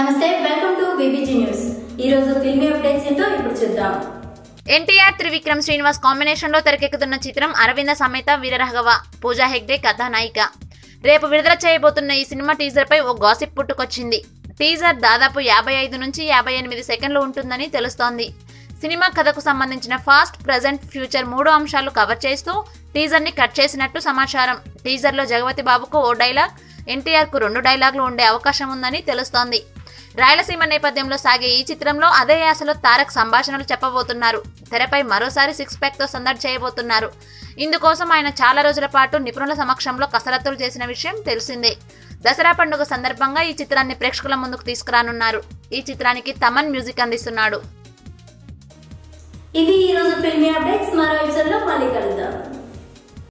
నమస్తే welcome to VBG news ఈ రోజు ఫిల్మీ అప్డేట్స్ ఏంటో ఇప్పుడు చూద్దాం ఎన్టీఆర్ త్రివిక్రమ్ శ్రీనివాస్ కాంబినేషన్ లో తెరకెక్కుతున్న చిత్రం అరవింద సమేత వీరరాఘవ పూజా హెగ్డే కథానాయిక రేపు విడుదల చేయబోతున్న ఈ సినిమా టీజర్ పై ఓ గాసిప్ పుట్టుకొచ్చింది టీజర్ దాదాపు యాభై ఐదు నుంచి యాభై ఎనిమిది సెకండ్లు ఉంటుందని తెలుస్తోంది సినిమా కథకు సంబంధించిన ఫాస్ట్ ప్రజెంట్ ఫ్యూచర్ మూడు అంశాలు కవర్ చేస్తూ టీజర్ ని కట్ చేసినట్టు సమాచారం టీజర్ లో జగపతి బాబుకు ఓ డైలాగ్ ఎన్టీఆర్ కు రెండు డైలాగులు ఉండే అవకాశం ఉందని తెలుస్తోంది రాయలసీమ నేపథ్యంలో సాగే ఈ చిత్రంలో అదే యాసలో తారక్ సంభాషణలు చెప్పబోతున్నారు తెరపై మరోసారి సిక్స్ ప్యాక్ తో సందడి చేయబోతున్నారు ఇందుకోసం ఆయన చాలా రోజుల పాటు నిపుణుల సమక్షంలో కసరత్తులు చేసిన విషయం తెలిసిందే దసరా పండుగ సందర్భంగా ఈ చిత్రాన్ని ప్రేక్షకుల ముందుకు తీసుకురానున్నారు ఈ చిత్రానికి తమన్ మ్యూజిక్ అందిస్తున్నాడు ఇవి ఈ రోజు ఫిల్మీ అప్డేట్స్ మరో ఎపిసోడ్ లో మళ్ళీ కలుద్దాం